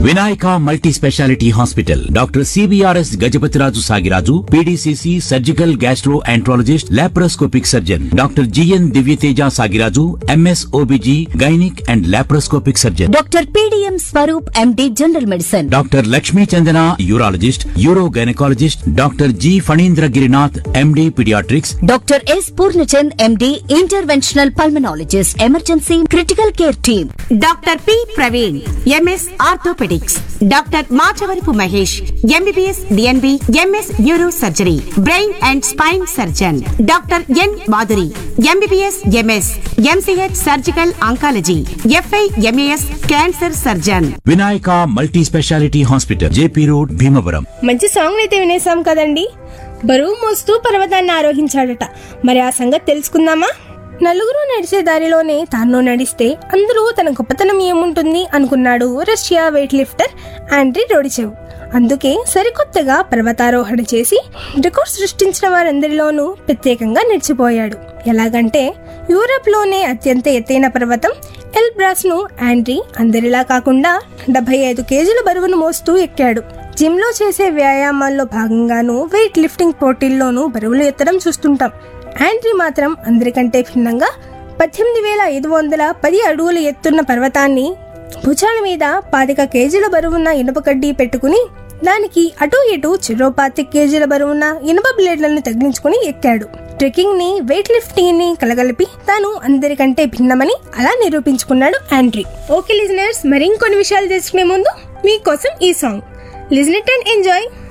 Vinayaka multi speciality hospital doctor C B R S Gajapathiraju Sagiraju P D C C surgical gastroenterologist laparoscopic surgeon doctor G N Divyateja Sagiraju M S O B G gynaec and laparoscopic surgeon doctor P D M Swaroop M D general medicine doctor Lakshmi Chandana urologist uro gynaecologist doctor G Phanindra Girinath M D paediatrics doctor S Purnachand M D interventional pulmonologist emergency critical care team doctor P Praveen M S orthopaedics doctor Machavarapu Mahesh M B B S D N B M S neuro surgery brain and spine surgeon doctor N Madhuri M B B S M S M C H surgical oncology F I M A S cancer surgeon Vinayaka multi speciality hospital J P road Bhimavaram మంచి song అయితే వినేసాం కదండి బరువు మోస్తూ పర్వతాన్ని ఆరోహించాడట మరి ఆ సంగతి తెలుసుకుందామా నలుగురు నడిచే దారిలోనే తాను నడిస్తే అందరూ తన గొప్పతనం ఏముంటుంది అనుకున్నాడు Russia weight lifter Andrei Rodichev అందుకే సరికొత్తగా పర్వతారోహణ చేసి రికార్డ్ సృష్టించిన వారందరిలోనూ ప్రత్యేకంగా నిలిచిపోయాడు ఎలాగంటే యూరప్లోనే అత్యంత ఎత్తైన పర్వతం ఎల్బ్రాస్ ను ఆండ్రీ అందరిలా కాకుండా డెబ్బై ఐదు కేజీల బరువును మోస్తూ ఎక్కాడు జిమ్ లో చేసే వ్యాయామాల్లో భాగంగాను వెయిట్ లిఫ్టింగ్ పోటీల్లోనూ బరువులు ఎత్తడం చూస్తుంటాం ఆండ్రీ మాత్రం అందరికంటే భిన్నంగా పద్దెనిమిది వేల ఐదు వందల పది అడుగులు ఎత్తున్న పర్వతాన్ని భుజాల మీద పాతిక కేజీల బరువున్న ఇనుప కడ్డీ పెట్టుకుని దానికి అటు ఇటు చెరో పాతిక కేజీల బరువున్న ఇనుప బ్లేడ్లను తగిలించుకుని ఎక్కాడు ట్రెక్కింగ్ ని వెయిట్ లిఫ్టింగ్ ని కలగలిపి తాను అందరికంటే భిన్నమని అలా నిరూపించుకున్నాడు ఆండ్రీ ఓకే లిజనర్స్ మరి ఇంకొన్ని విషయాలు తెలుసుకునే ముందు మీకోసం ఈ song listen it and enjoy